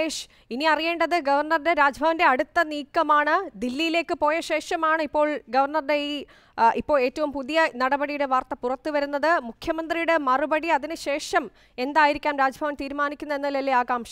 രമേശ് ഇനി അറിയേണ്ടത് ഗവർണറുടെ രാജ്ഭവന്റെ അടുത്ത നീക്കമാണ് ദില്ലിയിലേക്ക് പോയ ശേഷമാണ് ഇപ്പോൾ ഗവർണറുടെ ഈ ആ, ഇപ്പോൾ ഏറ്റവും പുതിയ നടപടിയുടെ വാർത്ത പുറത്തു വരുന്നത് മുഖ്യമന്ത്രിയുടെ മറുപടി അതിനുശേഷം എന്തായിരിക്കാം രാജ്ഭവൻ തീരുമാനിക്കുന്നത് എന്നതല്ലേ ആകാംക്ഷ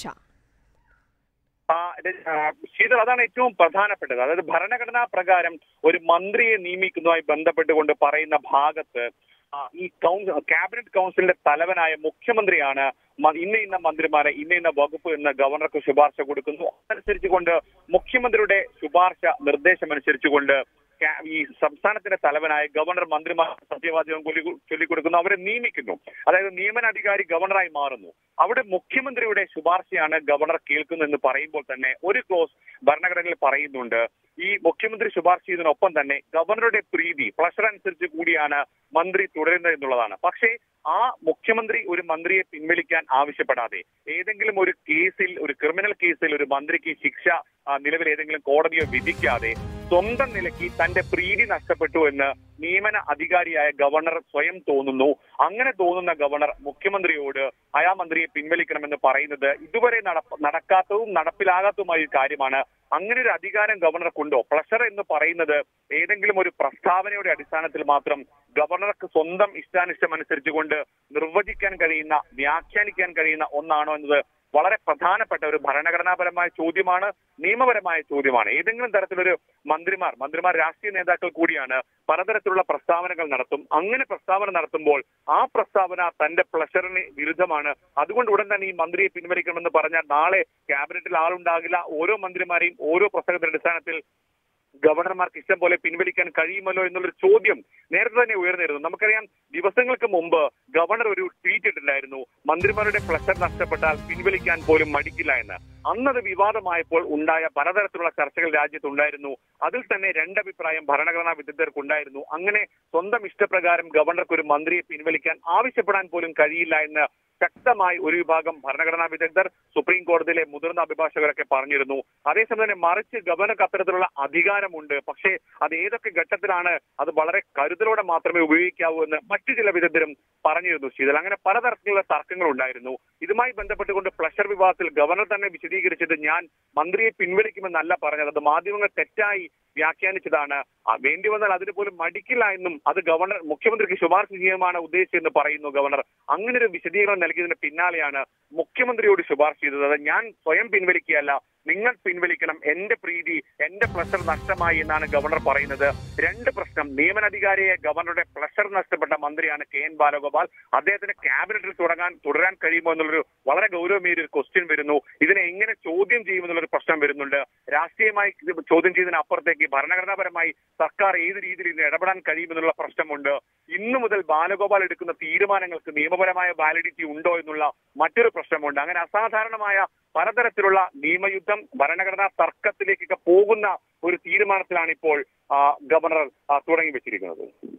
ആ, ഇത്, ആ, ശീതൾ അതാണ് ഏറ്റവും പ്രധാനപ്പെട്ടത് അതായത് ഭരണഘടനാ പ്രകാരം ഒരു മന്ത്രിയെ നിയമിക്കുന്നതുമായി ബന്ധപ്പെട്ടുകൊണ്ട് പറയുന്ന ഭാഗത്ത് ആ, ഈ കൗൺസിൽ ക്യാബിനറ്റ് കൗൺസിലിന്റെ തലവനായ മുഖ്യമന്ത്രിയാണ് മ- ഇന്ന ഇന്ന മന്ത്രിമാരെ ഇന്ന ഇന്ന വകുപ്പ് എന്ന് ഗവർണർക്ക് ശുപാർശ കൊടുക്കുന്നു അതനുസരിച്ചുകൊണ്ട് മുഖ്യമന്ത്രിയുടെ ശുപാർശ നിർദ്ദേശം അനുസരിച്ചുകൊണ്ട് ക്യാ- ഈ സംസ്ഥാനത്തിന്റെ തലവനായ ഗവർണർ മന്ത്രിമാർ സത്യവാചകം ചൊല്ലി- ചൊല്ലിക്കൊടുക്കുന്നു അവരെ നിയമിക്കുന്നു അതായത് നിയമനാധികാരി ഗവർണറായി മാറുന്നു അവിടെ മുഖ്യമന്ത്രിയുടെ ശുപാർശയാണ് ഗവർണർ കേൾക്കുന്നതെന്ന് പറയുമ്പോൾ തന്നെ ഒരു ക്ലോസ് ഭരണഘടനയിൽ പറയുന്നുണ്ട് ഈ മുഖ്യമന്ത്രി ശുപാർശ ചെയ്തതിനൊപ്പം തന്നെ ഗവർണറുടെ പ്രീതി പ്ലഷർ അനുസരിച്ച് കൂടിയാണ് മന്ത്രി തുടരുന്നത് എന്നുള്ളതാണ് പക്ഷേ ആ മുഖ്യമന്ത്രി ഒരു മന്ത്രിയെ പിൻവലിക്കാൻ ആവശ്യപ്പെടാതെ ഏതെങ്കിലും ഒരു കേസിൽ ഒരു ക്രിമിനൽ കേസിൽ ഒരു മന്ത്രിക്ക് ശിക്ഷ ആ, നിലവിൽ ഏതെങ്കിലും കോടതിയോ വിധിക്കാതെ സ്വന്തം നിലയ്ക്ക് തന്റെ പ്രീതി നഷ്ടപ്പെട്ടു എന്ന് നിയമന അധികാരിയായ ഗവർണർ സ്വയം തോന്നുന്നു അങ്ങനെ തോന്നുന്ന ഗവർണർ മുഖ്യമന്ത്രിയോട് അയാ മന്ത്രിയെ പിൻവലിക്കണമെന്ന് പറയുന്നത് ഇതുവരെ നടപ്പ- നടക്കാത്തതും നടപ്പിലാകാത്തതുമായ ഒരു കാര്യമാണ് അങ്ങനെ ഒരു അധികാരം ഗവർണർക്കുണ്ടോ പ്ലഷർ എന്ന് പറയുന്നത് ഏതെങ്കിലും ഒരു പ്രസ്താവനയുടെ അടിസ്ഥാനത്തിൽ മാത്രം ഗവർണർക്ക് സ്വന്തം ഇഷ്ടാനിഷ്ടം അനുസരിച്ചുകൊണ്ട് നിർവചിക്കാൻ കഴിയുന്ന വ്യാഖ്യാനിക്കാൻ കഴിയുന്ന ഒന്നാണോ എന്നത് വളരെ പ്രധാനപ്പെട്ട ഒരു ഭരണഘടനാപരമായ ചോദ്യമാണ് നിയമപരമായ ചോദ്യമാണ് ഏതെങ്കിലും തരത്തിലൊരു മന്ത്രിമാർ മന്ത്രിമാർ രാഷ്ട്രീയ നേതാക്കൾ കൂടിയാണ് പലതരത്തിലുള്ള പ്രസ്താവനകൾ നടത്തും അങ്ങനെ പ്രസ്താവന നടത്തുമ്പോൾ ആ പ്രസ്താവന തന്റെ പ്ലഷറിന് വിരുദ്ധമാണ് അതുകൊണ്ട് ഉടൻ തന്നെ ഈ മന്ത്രിയെ പിൻവലിക്കണമെന്ന് പറഞ്ഞാൽ നാളെ ക്യാബിനറ്റിൽ ആളുണ്ടാകില്ല ഓരോ മന്ത്രിമാരെയും ഓരോ പ്രസംഗത്തിന്റെ അടിസ്ഥാനത്തിൽ ഗവർണർമാർക്ക് ഇഷ്ടം പോലെ പിൻവലിക്കാൻ കഴിയുമല്ലോ എന്നുള്ളൊരു ചോദ്യം നേരത്തെ തന്നെ ഉയർന്നിരുന്നു നമുക്കറിയാം ദിവസങ്ങൾക്ക് മുമ്പ് ഗവർണർ ഒരു ട്വീറ്റ് ഇട്ടിട്ടുണ്ടായിരുന്നു മന്ത്രിമാരുടെ പ്ലഷർ നഷ്ടപ്പെട്ടാൽ പിൻവലിക്കാൻ പോലും മടിക്കില്ല എന്ന് അന്നത് വിവാദമായപ്പോൾ ഉണ്ടായ പലതരത്തിലുള്ള ചർച്ചകൾ രാജ്യത്തുണ്ടായിരുന്നു അതിൽ തന്നെ രണ്ടഭിപ്രായം ഭരണഘടനാ വിദഗ്ധർക്കുണ്ടായിരുന്നു അങ്ങനെ സ്വന്തം ഇഷ്ടപ്രകാരം ഗവർണർക്ക് ഒരു മന്ത്രിയെ പിൻവലിക്കാൻ ആവശ്യപ്പെടാൻ പോലും കഴിയില്ല എന്ന് ശക്തമായി ഒരു വിഭാഗം ഭരണഘടനാ വിദഗ്ധർ സുപ്രീം കോടതിയിലെ മുതിർന്ന അഭിഭാഷകരൊക്കെ പറഞ്ഞിരുന്നു അതേസമയം തന്നെ മറിച്ച് ഗവർണർക്ക് അത്തരത്തിലുള്ള അധികാരമുണ്ട് പക്ഷേ അത് ഏതൊക്കെ ഘട്ടത്തിലാണ് അത് വളരെ കരുതലോടെ മാത്രമേ ഉപയോഗിക്കാവൂ എന്ന് മറ്റു ചില വിദഗ്ധരും പറഞ്ഞിരുന്നു ശീതൽ അങ്ങനെ പലതരത്തിലുള്ള തർക്കങ്ങൾ ഉണ്ടായിരുന്നു ഇതുമായി ബന്ധപ്പെട്ടുകൊണ്ട് പ്ലഷർ വിവാദത്തിൽ ഗവർണർ തന്നെ വിശദീകരിച്ചത് ഞാൻ മന്ത്രിയെ പിൻവലിക്കുമെന്നല്ല പറഞ്ഞത് അത് മാധ്യമങ്ങൾ തെറ്റായി വ്യാഖ്യാനിച്ചതാണ് ആ, വേണ്ടി വന്നാൽ അതിന് പോലും മടിക്കില്ല എന്നും അത് ഗവർണർ മുഖ്യമന്ത്രിക്ക് ശുപാർശ ചെയ്യുമാണ് ഉദ്ദേശിച്ചതെന്ന് പറയുന്നു ഗവർണർ അങ്ങനെ ഒരു വിശദീകരണം നൽകിയതിന് പിന്നാലെയാണ് മുഖ്യമന്ത്രിയോട് ശുപാർശ ചെയ്തത് അത് ഞാൻ സ്വയം പിൻവലിക്കുകയല്ല നിങ്ങൾ പിൻവലിക്കണം എന്റെ പ്രീതി എന്റെ പ്ലഷർ നഷ്ടമായി എന്നാണ് ഗവർണർ പറയുന്നത് രണ്ട് പ്രശ്നം നിയമനാധികാരിയെ ഗവർണറുടെ പ്ലഷർ നഷ്ടപ്പെട്ട മന്ത്രിയാണ് കെ എൻ ബാലഗോപാൽ അദ്ദേഹത്തിന് ക്യാബിനറ്റിൽ തുടങ്ങാൻ തുടരാൻ കഴിയുമോ എന്നുള്ളൊരു വളരെ ഗൗരവമേറിയ ഒരു ക്വസ്റ്റ്യൻ വരുന്നു ഇതിനെ എങ്ങനെ ചോദ്യം ചെയ്യുമെന്നുള്ളൊരു പ്രശ്നം വരുന്നുണ്ട് രാഷ്ട്രീയമായി ഇത് ചോദ്യം ചെയ്തതിന് അപ്പുറത്തേക്ക് ഭരണഘടനാപരമായി സർക്കാർ ഏത് രീതിയിൽ ഇതിന് ഇടപെടാൻ കഴിയുമെന്നുള്ള പ്രശ്നമുണ്ട് ഇന്നു മുതൽ ബാലഗോപാൽ എടുക്കുന്ന തീരുമാനങ്ങൾക്ക് നിയമപരമായ വാലിഡിറ്റി ഉണ്ടോ എന്നുള്ള മറ്റൊരു പ്രശ്നമുണ്ട് അങ്ങനെ അസാധാരണമായ പലതരത്തിലുള്ള നിയമയുദ്ധം ഭരണഘടനാ തർക്കത്തിലേക്കൊക്കെ പോകുന്ന ഒരു തീരുമാനത്തിലാണ് ഇപ്പോൾ ആ, ഗവർണർ ആ, തുടങ്ങി വെച്ചിരിക്കുന്നത്